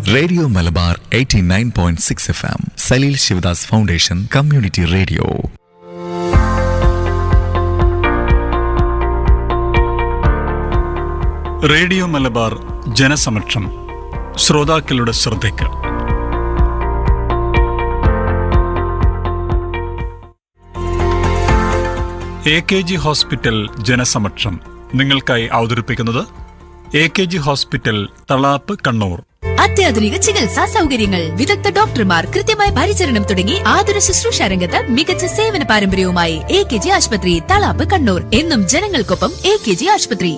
radio Malabar 89.6 point six F M Saleel Sivadas foundation community radio radio Malabar ജനസമക്ഷം ശ്രോതാക്കളുടെ ശ്രദ്ധയ്ക്ക് എ കെ ജി ഹോസ്പിറ്റൽ ജനസമക്ഷം നിങ്ങൾക്കായി അവതരിപ്പിക്കുന്നത് A K G hospital Thalap Kannur അത്യാധുനിക ചികിത്സാ സൗകര്യങ്ങൾ വിദഗ്ധ ഡോക്ടർമാർ കൃത്യമായ പരിചരണം തുടങ്ങി ആതുര ശുശ്രൂഷ രംഗത്ത് മികച്ച സേവന പാരമ്പര്യവുമായി എ കെ ജി ആശുപത്രി തളാപ്പ് കണ്ണൂർ എന്നും ജനങ്ങൾക്കൊപ്പം എ കെ ജി ആശുപത്രി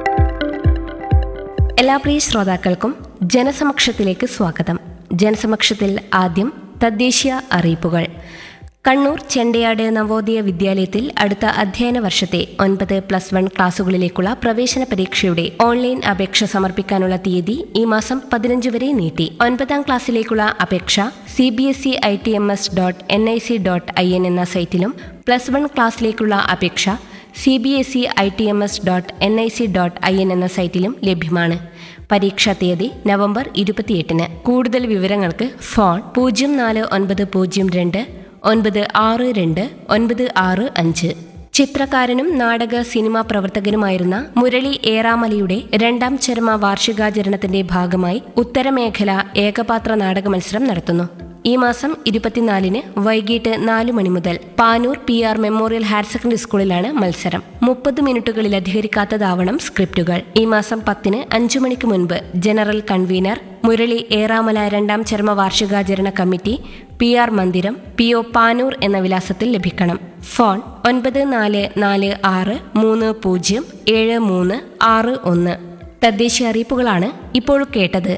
എല്ലാ പ്രിയ ശ്രോതാക്കൾക്കും ജനസമക്ഷത്തിലേക്ക് സ്വാഗതം ജനസമക്ഷത്തിൽ ആദ്യം തദ്ദേശീയ അറിയിപ്പുകൾ കണ്ണൂർ ചെണ്ടയാട് നവോദയ വിദ്യാലയത്തിൽ അടുത്ത അധ്യയന വർഷത്തെ ഒൻപത് പ്ലസ് വൺ ക്ലാസുകളിലേക്കുള്ള പ്രവേശന പരീക്ഷയുടെ ഓൺലൈൻ അപേക്ഷ സമർപ്പിക്കാനുള്ള തീയതി ഈ മാസം പതിനഞ്ച് വരെ നീട്ടി ഒൻപതാം ക്ലാസ്സിലേക്കുള്ള അപേക്ഷ C B S E I T M S dot N I C dot I N എന്ന സൈറ്റിലും പ്ലസ് വൺ ക്ലാസ്സിലേക്കുള്ള അപേക്ഷ C B S E I T M S dot N I C dot I N എന്ന സൈറ്റിലും ലഭ്യമാണ് പരീക്ഷാ തീയതി November ഇരുപത്തിയെട്ടിന് കൂടുതൽ വിവരങ്ങൾക്ക് ഫോൺ പൂജ്യം നാല് ഒൻപത് പൂജ്യം രണ്ട് ഒൻപത് ആറ് രണ്ട് ഒൻപത് ആറ് അഞ്ച് ചിത്രകാരനും നാടക സിനിമാ പ്രവർത്തകനുമായിരുന്ന മുരളി ഏറാമലയുടെ രണ്ടാം ചരമ വാർഷികാചരണത്തിന്റെ ഭാഗമായി ഉത്തരമേഖല ഏകപാത്ര നാടക മത്സരം നടത്തുന്നു ഈ മാസം ഇരുപത്തിനാലിന് വൈകിട്ട് നാല് മണി മുതൽ Panoor P R memorial higher secondary സ്കൂളിലാണ് മത്സരം മുപ്പത് മിനിറ്റുകളിൽ അധികരിക്കാത്തതാവണം സ്ക്രിപ്റ്റുകൾ ഈ മാസം പത്തിന് അഞ്ചു മണിക്ക് മുൻപ് ജനറൽ കൺവീനർ മുരളി ഏറാമല രണ്ടാം ചരമ വാർഷികാചരണ committee P R Mandiram P O Panoor എന്ന വിലാസത്തിൽ ലഭിക്കണം ഫോൺ ഒൻപത് നാല് നാല് ആറ് മൂന്ന് പൂജ്യം ഏഴ് മൂന്ന് ആറ് ഒന്ന് തദ്ദേശീയ അറിയിപ്പുകളാണ് ഇപ്പോൾ കേട്ടത്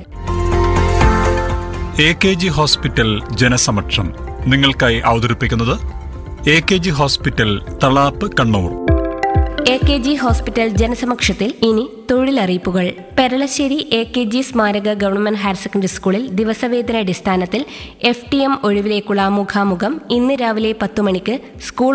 എ കെ ജി ഹോസ്പിറ്റൽ ജനസമക്ഷം നിങ്ങൾക്കായി അവതരിപ്പിക്കുന്നത് A K G hospital Thalap Kannur A K G hospital ജനസമക്ഷത്തിൽ ഇനി തൊഴിലറിയിപ്പുകൾ പെരളശ്ശേരി എ കെ ജി സ്മാരക ഗവൺമെന്റ് ഹയർ സെക്കൻഡറി സ്കൂളിൽ ദിവസവേതന അടിസ്ഥാനത്തിൽ എഫ് ടി എം ഒഴിവിലേക്കുള്ള മുഖാമുഖം ഇന്ന് രാവിലെ പത്തു മണിക്ക് സ്കൂൾ